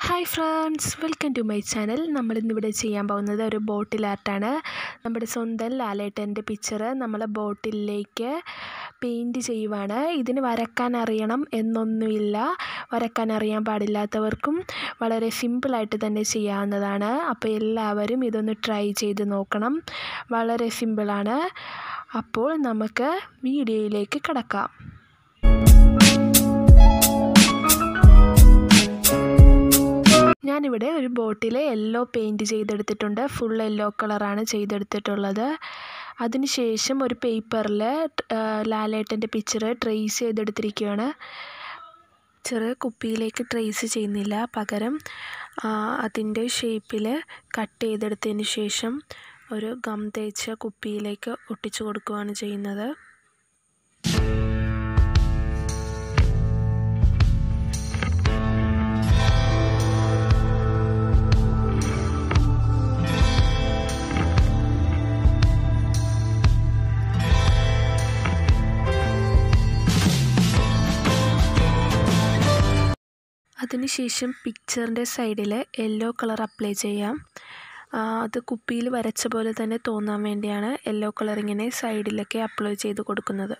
hi friends welcome to my channel നമ്മളിന്നിവിടെ ചെയ്യാൻ പോകുന്നത് ഒരു ബോട്ടിൽ ആർട്ടാണ് നമ്മുടെ സ്വന്തം ലാലേട്ടൻ്റെ പിക്ചർ നമ്മൾ ബോട്ടിലേക്ക് പെയിൻറ്റ് ചെയ്യുവാണ് ഇതിന് വരക്കാൻ അറിയണം എന്നൊന്നുമില്ല വരക്കാൻ അറിയാൻ പാടില്ലാത്തവർക്കും വളരെ സിമ്പിളായിട്ട് തന്നെ ചെയ്യാവുന്നതാണ് അപ്പോൾ എല്ലാവരും ഇതൊന്ന് ട്രൈ ചെയ്ത് നോക്കണം വളരെ സിമ്പിളാണ് അപ്പോൾ നമുക്ക് വീഡിയോയിലേക്ക് കിടക്കാം ഞാനിവിടെ ഒരു ബോട്ടിൽ യെല്ലോ പെയിൻറ്റ് ചെയ്തെടുത്തിട്ടുണ്ട് ഫുൾ യെല്ലോ കളറാണ് ചെയ്തെടുത്തിട്ടുള്ളത് അതിനുശേഷം ഒരു പേപ്പറിൽ ലാലേട്ടൻ്റെ പിക്ചർ ട്രേസ് ചെയ്തെടുത്തിരിക്കുകയാണ് ചെറിയ കുപ്പിയിലേക്ക് ട്രേസ് ചെയ്യുന്നില്ല പകരം അതിൻ്റെ ഷേപ്പിൽ കട്ട് ചെയ്തെടുത്തതിന് ശേഷം ഒരു ഗം തേച്ച കുപ്പിയിലേക്ക് ഒട്ടിച്ചു കൊടുക്കുകയാണ് ചെയ്യുന്നത് അതിനുശേഷം പിക്ചറിൻ്റെ സൈഡിൽ യെല്ലോ കളർ അപ്ലൈ ചെയ്യാം അത് കുപ്പിയിൽ വരച്ച പോലെ തന്നെ തോന്നാൻ വേണ്ടിയാണ് യെല്ലോ കളർ ഇങ്ങനെ സൈഡിലൊക്കെ അപ്ലൈ ചെയ്ത് കൊടുക്കുന്നത്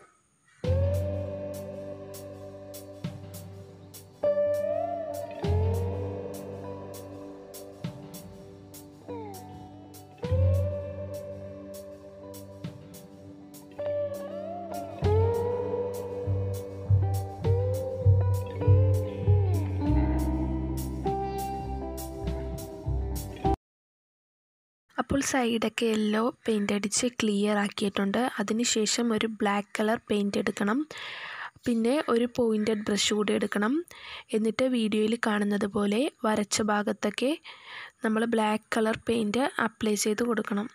അപ്പോൾ സൈഡൊക്കെ യെല്ലോ പെയിൻ്റ് അടിച്ച് ക്ലിയർ ആക്കിയിട്ടുണ്ട് അതിനുശേഷം ഒരു ബ്ലാക്ക് കളർ പെയിൻ്റ് എടുക്കണം പിന്നെ ഒരു പോയിൻറ്റഡ് ബ്രഷ് കൂടി എടുക്കണം എന്നിട്ട് വീഡിയോയിൽ കാണുന്നത് പോലെ വരച്ച ഭാഗത്തൊക്കെ നമ്മൾ ബ്ലാക്ക് കളർ പെയിൻറ്റ് അപ്ലൈ ചെയ്ത് കൊടുക്കണം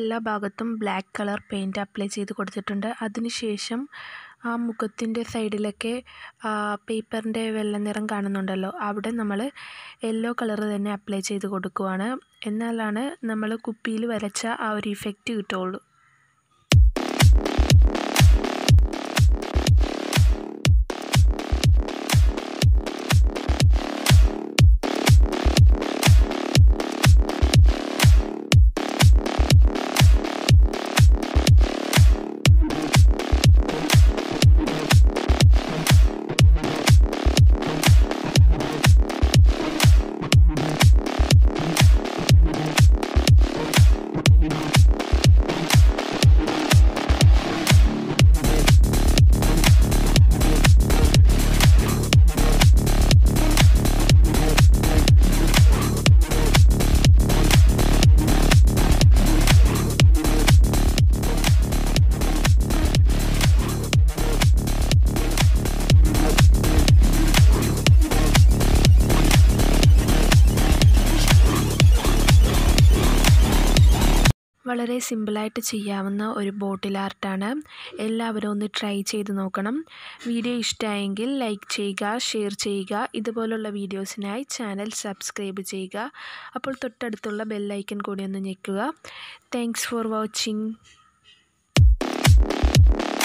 എല്ലാ ഭാഗത്തും ബ്ലാക്ക് കളർ പെയിൻറ്റ് അപ്ലൈ ചെയ്ത് കൊടുത്തിട്ടുണ്ട് അതിനുശേഷം ആ മുഖത്തിൻ്റെ സൈഡിലൊക്കെ പേപ്പറിൻ്റെ വെള്ള നിറം കാണുന്നുണ്ടല്ലോ അവിടെ നമ്മൾ യെല്ലോ കളർ തന്നെ അപ്ലൈ ചെയ്ത് കൊടുക്കുവാണ് എന്നാലാണ് നമ്മൾ കുപ്പിയിൽ വരച്ച ആ ഒരു ഇഫക്റ്റ് കിട്ടുള്ളൂ വളരെ സിമ്പിളായിട്ട് ചെയ്യാവുന്ന ഒരു ബോട്ടിൽ ആർട്ടാണ് എല്ലാവരും ഒന്ന് ട്രൈ ചെയ്ത് നോക്കണം വീഡിയോ ഇഷ്ടമായെങ്കിൽ ലൈക്ക് ചെയ്യുക ഷെയർ ചെയ്യുക ഇതുപോലുള്ള വീഡിയോസിനായി ചാനൽ സബ്സ്ക്രൈബ് ചെയ്യുക അപ്പോൾ തൊട്ടടുത്തുള്ള ബെല്ലൈക്കൺ കൂടി ഒന്ന് ഞെക്കുക താങ്ക്സ് ഫോർ വാച്ചിങ്